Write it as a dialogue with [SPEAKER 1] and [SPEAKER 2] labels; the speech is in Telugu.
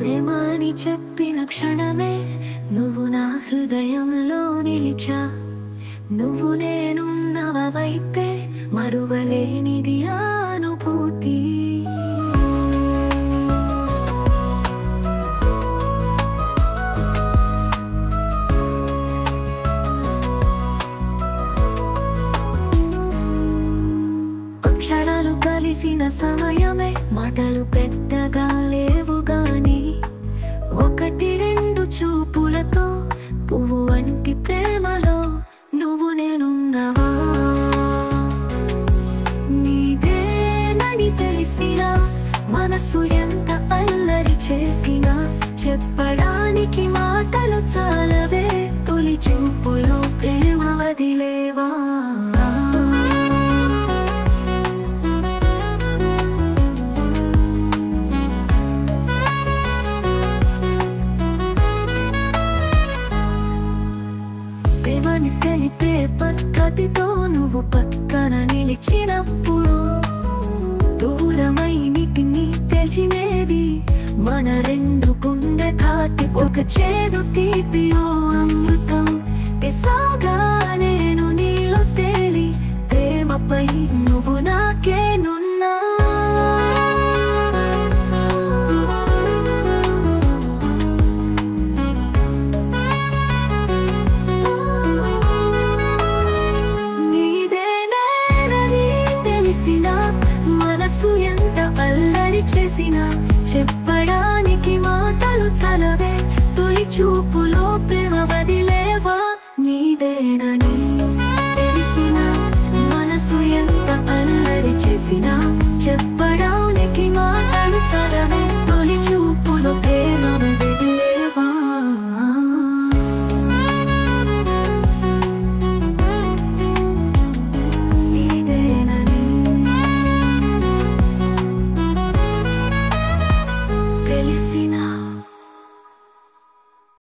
[SPEAKER 1] ప్రేమ అని చెప్పిన క్షణమే నువ్వు నా హృదయంలో నిలిచా నువ్వు నేనున్నవ వైపే మరువలేనిది ఆ అనుభూతి అక్షరాలు కలిసిన సమయమే మాటలు పెద్దగా లేవు గాని ఒకటి రెండు చూపులతో పువ్వు వంటి ప్రేమలో నువ్వు నేనున్నావా నీదేనని తెలిసినా మనసు ఎంత అల్లరి చేసినా చెప్పడానికి మాటలు చాలవే తొలి చూపులో ప్రేమ వదిలేవా ప్రేమని తెలిపే పద్ధతితో నువ్వు పక్కన నిలిచినప్పుడు దూరమై నీటిని తెలిసినేది మన రెండు గుండె తాటి ఒక చేదు తీపి ఓ అమృతం సాగా నేను నీలో తేలి ప్రేమపై నువ్వు నాకే నున్నా నీదేనేనని తెలిసిన మనసు ఎంత అల్లరి చేసినా చెప్పడానికి మాటలు చలవే తొలి చూపులో ప్రేమ వదిలేవా నీదేనని తెలిసిన మనసు ఎంత అల్లరి చేసినా చెప్ప